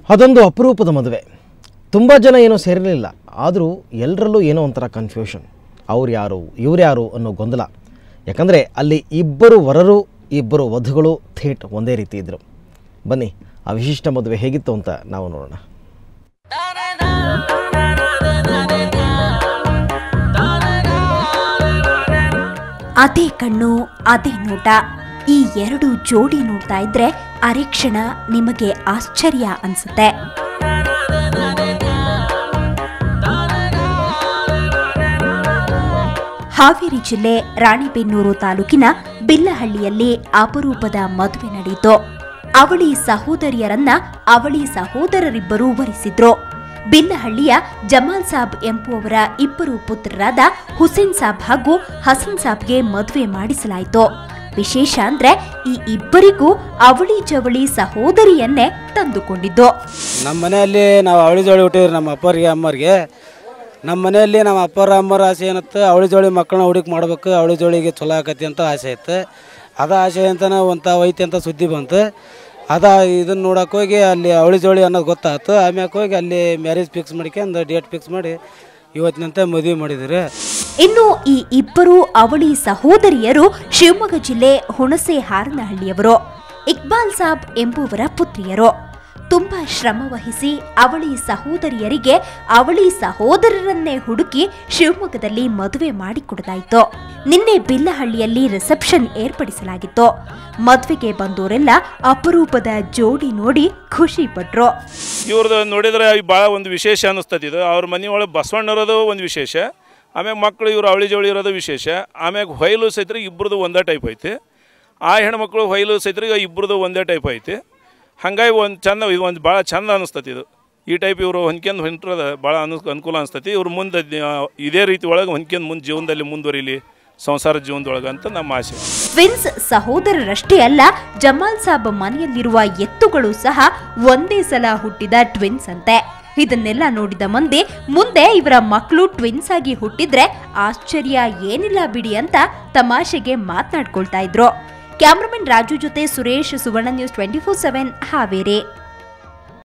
ಅದೊಂದು ಅಪರೂಪದ ಮದುವೆ ತುಂಬ ಜನ ಏನೋ ಸೇರಿರಲಿಲ್ಲ ಆದರೂ ಎಲ್ಲರಲ್ಲೂ ಏನೋ ಒಂಥರ ಕನ್ಫ್ಯೂಷನ್ ಅವ್ರು ಯಾರು ಇವ್ರು ಯಾರು ಅನ್ನೋ ಗೊಂದಲ ಯಾಕಂದರೆ ಅಲ್ಲಿ ಇಬ್ಬರು ವರರು ಇಬ್ಬರು ವಧುಗಳು ಥೇಟ್ ಒಂದೇ ರೀತಿ ಇದ್ದರು ಬನ್ನಿ ಆ ವಿಶಿಷ್ಟ ಮದುವೆ ಹೇಗಿತ್ತು ಅಂತ ನಾವು ನೋಡೋಣ ಅದೇ ಕಣ್ಣು ಅದೇ ನೋಟ ಈ ಎರಡು ಜೋಡಿ ನೋಡ್ತಾ ಇದ್ರೆ ಅರೆಕ್ಷಣ ನಿಮಗೆ ಆಶ್ಚರ್ಯ ಅನ್ಸುತ್ತೆ ಹಾವೇರಿ ಜಿಲ್ಲೆ ರಾಣಿಬೆನ್ನೂರು ತಾಲೂಕಿನ ಬಿಲ್ಲಹಳ್ಳಿಯಲ್ಲಿ ಅಪರೂಪದ ಮದುವೆ ನಡೆಯಿತು ಅವಳಿ ಸಹೋದರಿಯರನ್ನ ಅವಳಿ ಸಹೋದರರಿಬ್ಬರು ವರಿಸಿದ್ರು ಬಿಲ್ಲಹಳ್ಳಿಯ ಜಮಾಲ್ ಸಾಬ್ ಎಂಬುವವರ ಇಬ್ಬರು ಪುತ್ರರಾದ ಹುಸೇನ್ ಸಾಬ್ ಹಾಗೂ ಹಸನ್ ಸಾಬ್ಗೆ ಮದುವೆ ಮಾಡಿಸಲಾಯಿತು ವಿಶೇಷ ಅಂದ್ರೆ ಈ ಇಬ್ಬರಿಗೂ ಅವಳಿ ಜವಳಿ ಸಹೋದರಿಯನ್ನೇ ತಂದುಕೊಂಡಿದ್ದು ನಮ್ಮ ಮನೆಯಲ್ಲಿ ನಾವು ಅವಳಿ ಜೋಳಿ ಹುಟ್ಟಿವ್ರಿ ನಮ್ಮ ಅಪ್ಪರಿಗೆ ಅಮ್ಮರಿಗೆ ನಮ್ಮ ಮನೆಯಲ್ಲಿ ನಮ್ಮ ಅಪ್ಪರ ಅಮ್ಮರ ಆಸೆ ಏನತ್ತು ಅವಳಿ ಜೋಳಿ ಮಕ್ಕಳನ್ನ ಹುಡುಕಿ ಮಾಡ್ಬೇಕು ಅವಳಿ ಜೋಳಿಗೆ ಚಲೋ ಆಕತಿ ಅಂತ ಆಸೆ ಇತ್ತು ಅದ ಆಸೆ ಅಂತನ ಒಂತ ಐತಿ ಅಂತ ಸುದ್ದಿ ಬಂತು ಅದ ಇದನ್ನ ನೋಡಕ್ಕೆ ಹೋಗಿ ಅಲ್ಲಿ ಅವಳಿ ಜೋಳಿ ಅನ್ನೋದು ಗೊತ್ತಾಯ್ತು ಆಮ್ಯಾಕ ಹೋಗಿ ಅಲ್ಲಿ ಮ್ಯಾರೇಜ್ ಫಿಕ್ಸ್ ಮಾಡ್ಕೊಂಡು ಡೇಟ್ ಫಿಕ್ಸ್ ಮಾಡಿ ಇವತ್ತಿನಂತೆ ಮದುವೆ ಮಾಡಿದ್ರಿ ಇನ್ನು ಈ ಇಬ್ಬರು ಅವಳಿ ಸಹೋದರಿಯರು ಶಿವಮೊಗ್ಗ ಜಿಲ್ಲೆ ಹುಣಸೆ ಹಾರನಹಳ್ಳಿಯವರು ಇಕ್ಬಾಲ್ ಸಾಬ್ ಎಂಬುವರ ಪುತ್ರಿಯರು ತುಂಬಾ ಶ್ರಮ ವಹಿಸಿ ಅವಳಿ ಸಹೋದರಿಯರಿಗೆ ಅವಳಿ ಸಹೋದರರನ್ನೇ ಹುಡುಕಿ ಶಿವಮೊಗ್ಗದಲ್ಲಿ ಮದುವೆ ಮಾಡಿಕೊಡಲಾಯಿತು ನಿನ್ನೆ ಬಿಲ್ಲಹಳ್ಳಿಯಲ್ಲಿ ರಿಸೆಪ್ಷನ್ ಏರ್ಪಡಿಸಲಾಗಿತ್ತು ಮದುವೆಗೆ ಬಂದೋರೆಲ್ಲ ಅಪರೂಪದ ಜೋಡಿ ನೋಡಿ ಖುಷಿ ಪಟ್ರು ಇವ್ರದ್ದು ನೋಡಿದ್ರೆ ಭಾಳ ಒಂದು ವಿಶೇಷ ಅನ್ನಿಸ್ತದೆ ಇದು ಅವ್ರ ಮನೆಯೊಳಗೆ ಬಸವಣ್ಣರೋದು ಒಂದು ವಿಶೇಷ ಆಮ್ಯಾಗ ಮಕ್ಕಳು ಇವ್ರು ಅವಳಿ ಜವಳಿ ಇರೋದು ವಿಶೇಷ ಆಮ್ಯಾಗ ಹೊಯ್ಲು ಸೈತ್ರಿ ಇಬ್ಬರದು ಒಂದೇ ಟೈಪ್ ಐತಿ ಆ ಹೆಣ್ಮಕ್ಳು ಹೊಯ್ಲು ಸೈತ್ರಿ ಇಬ್ಬರದು ಒಂದೇ ಟೈಪ್ ಐತಿ ಹಂಗಾಗಿ ಒಂದು ಚಂದ ಇದು ಒಂದು ಭಾಳ ಚಂದ ಅನ್ನಿಸ್ತತಿ ಇದು ಈ ಟೈಪ್ ಇವರು ಹೊಂದ್ಕೊಂಡು ಹೊಂಟ್ರದ ಭಾಳ ಅನು ಅನುಕೂಲ ಅನಿಸ್ತತಿ ಇವ್ರು ಮುಂದೆ ದ- ಇದೇ ರೀತಿ ಒಳಗೆ ಹೊಂದ್ಕೊಂಡು ಮುಂದೆ ಜೀವನದಲ್ಲಿ ಮುಂದುವರಿಲಿ ಸಂಸಾರ ಜೀವನದೊಳಗೆ ಅಂತ ನಮ್ಮ ಆಸೆ ಟ್ವಿನ್ಸ್ ಸಹೋದರರಷ್ಟೇ ಅಲ್ಲ ಜಮಾಲ್ ಸಾಬ್ ಮನೆಯಲ್ಲಿರುವ ಎತ್ತುಗಳು ಸಹ ಒಂದೇ ಸಲ ಹುಟ್ಟಿದ ಟ್ವಿನ್ಸ್ ಅಂತೆ ಇದನ್ನೆಲ್ಲ ನೋಡಿದ ಮಂದಿ ಮುಂದೆ ಇವರ ಮಕ್ಕಳು ಟ್ವಿನ್ಸ್ ಆಗಿ ಹುಟ್ಟಿದ್ರೆ ಆಶ್ಚರ್ಯ ಏನಿಲ್ಲ ಬಿಡಿ ಅಂತ ತಮಾಷೆಗೆ ಮಾತನಾಡ್ಕೊಳ್ತಾ ಇದ್ರು ಕ್ಯಾಮ್ರಾಮನ್ ರಾಜು ಜೊತೆ Suresh Suvarna news twenty four seven Haveri